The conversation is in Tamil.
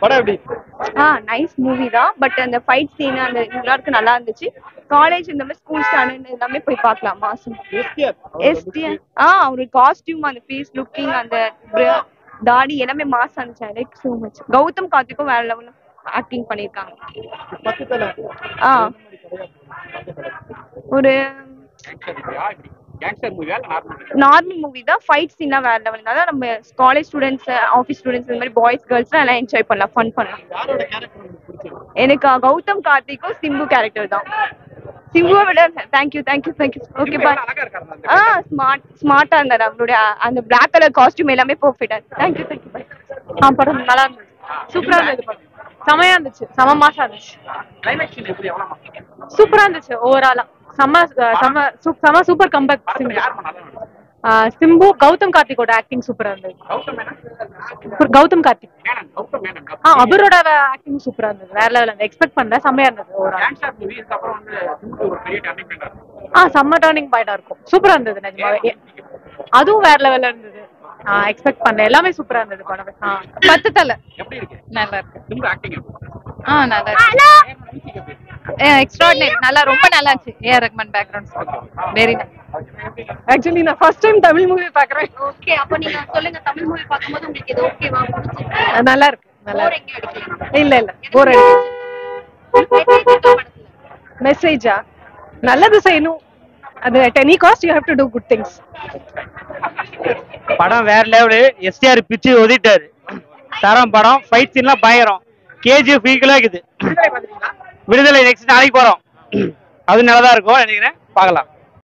படம் எப்படி ஆ நைஸ் மூவி தான் பட் அந்த ஃபைட் சீன் அந்த இதெல்லாம் நல்லா இருந்துச்சு காலேஜ் இந்த மாதிரி ஸ்கூல் ஸ்டாண்டர்ட் எல்லாமே போய் பார்க்கலாம் மாசம் எஸ்டிஆர் எஸ்டி ஆ அவரு காஸ்டியூம் அந்த ஃபேஸ் லுக்கிங் அந்த bra- தாடி எல்லாமே மாசம் இருந்துச்சு I like so much Gautham கார்த்திக்கும் வேற லெவலில் ஆக்டிங் பண்ணியிருக்காங்க பத்து தலை ஆ ஒரு கேங்ஸ்டர் மூவியா இல்ல நார்மல் நார்மல் மூவி தான் ஃபைட் சீன்லாம் வேற லெவல் தான் நம்ம காலேஜ் ஸ்டூடெண்ட்ஸ் ஆஃபீஸ் ஸ்டூடெண்ட்ஸ் இந்த மாதிரி பாய்ஸ் கேர்ள்ஸ்லாம் எல்லாம் என்ஜாய் பண்ணலாம் ஃபன் பண்ணலாம் யாரோட கேரக்டர் உங்களுக்கு பிடிச்சது எனக்கு அஹ், கௌதம் கார்த்திக்கும் சிம்பு கேரக்டர் தான் சிம்புவை விட thank you thank you thank you okay bye அழகா இருக்காரு அந்த ஆ ஸ்மார்ட் ஸ்மார்ட்டா இருந்தாரு அவருடைய அந்த பிளாக் கலர் காஸ்டியூம் எல்லாமே பெர்ஃபெக்ட்டா தேங்க்யூ தேங்க்யூ பாய் ஆ படம் நல்லா இருந்துச்சு சூப்பரா இருந்தது படம் செமையா இருந்துச்சு செம மாசா இருந்துச்சு கிளைமேக்ஸ் சீன் எப்படி எவ்வளவு மாசம் சூப்பரா இருந்துச்சு ஓவராலா செம்ம அஹ், செம்ம சூ- செம சூப்பர் கம்பேக் படத்துல யார் பண்ணா நல்லா நடிச்சா? சிம்பு கௌதம் கார்த்திகோட ஆக்டிங் சூப்பரா இருந்தது கௌதம் மேனன் அப்புறம் கௌதம் கார்த்திக் மேனன் கௌதம் மேனன் ஆ அவரோட ஆக்டிங் சூப்பரா இருந்தது வேற லெவல் எக்ஸ்பெக்ட் பண்ணல செம்மையா இருந்தது ஓவரால் கேங்ஸ்டர் மூவி இதுக்கப்புறம் வந்து சிம்பு ஒரு பெரிய டர்னிங் பாயிண்ட் ஆ செம்ம டர்னிங் பாயிண்டா இருக்கும் சூப்பரா இருந்தது நிஜமாவே எ- அதுவும் வேற லெவல்ல இருந்தது ஆ எக்ஸ்பெக்ட் பண்ணல எல்லாமே சூப்பரா இருந்தது படம் ஆ பத்து தலை எப்படி இருக்கு நல்லா இருக்கு சிம்பு ஆக்டிங் எப்படி ஆ நல்லா இருக்கு மியூசிக் எப்படி இருக்கு எக்ஸ்ட்ராடினரி நல்லா ரொம்ப நல்லா இருந்துச்சு A R Rahman background very nice actually நான் ஃபர்ஸ்ட் டைம் தமிழ் மூவி பார்க்குறேன் ஓகே அப்போ நீங்க சொல்லுங்க தமிழ் மூவி பார்க்கும்போது உங்களுக்கு இது ஓகேவா பிடிச்சிருக்கா நல்லா இருக்கு நல்லா போர் இருக்கு எங்க அடிக்கல இல்ல இல்ல போர் அடிக்கும் மெசேஜ் இருக்கா படத்துல மெசேஜா நல்லது செய்யணும் அது at any cost you have to do good things படம் வேற லெவலு எஸ்டிஆர் பிச்சு ஒதிட்டாரு தரம் படம் ஃபைட் சீன்லாம் பயங்கரம் கேஜிஎஃப் ஈக்குவலாக இருக்குது விடுதலை நெக்ஸ்ட் நாளைக்கு போகிறோம் அது நல்லா தான் இருக்கும் நினைக்கிறேன் பார்க்கலாம்